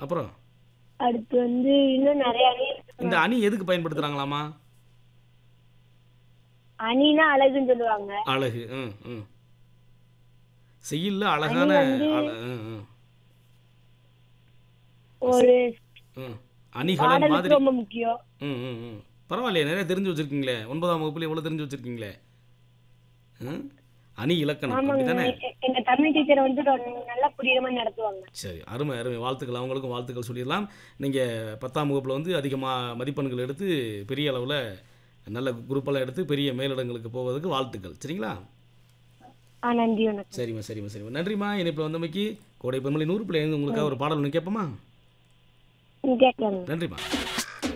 அப்புறம் அடுத்து வந்து இன்னும் நிறைய அணி இருக்கு. இந்த அணி எதுக்கு பயன்படுத்துகிறாங்களாமா அணினா அழகுன்னு சொல்லுவாங்க அழகு ம் ம் செய்யல அழகான அழ- ம், ம், ஒரு ம். அணிகலன் பாடலுக்கு மாதிரி ரொம்ப முக்கியம் ம் ம் ம் பரவாயில்லையே நிறைய தெரிஞ்சு வச்சிருக்கீங்களே ஒன்பதாம் வகுப்புல எவ்வளோ தெரிஞ்சு வச்சிருக்கீங்களே ம் அணி இலக்கணம் ஆமாங்க அப்படித்தானே எ- எங்க தமிழ் டீச்சர் வந்து ரொ- நல்லா புரியுற மாதிரி நடத்துவாங்க சரி அருமை அருமை வாழ்த்துக்கள் அவங்களுக்கும் வாழ்த்துக்கள் சொல்லிடலாம் நீங்கள் பத்தாம் வகுப்பில் வந்து அதிகமாக மதிப்பெண்கள் எடுத்து பெரிய அளவில் நல்ல குரூப்பெல்லாம் எடுத்து பெரிய மேலிடங்களுக்கு போவதற்கு வாழ்த்துக்கள் சரிங்களா ஆ நன்றி வணக்கம் சரிம்மா சரிம்மா சரிம்மா நன்றிம்மா இணைப்பில் வந்தமைக்கு கோடை பெருமலை நூறு பிள்ளை உங்களுக்காக ஒரு பாடல் ஒன்று கேட்போமா கேட்கலாங்க நன்றிம்மா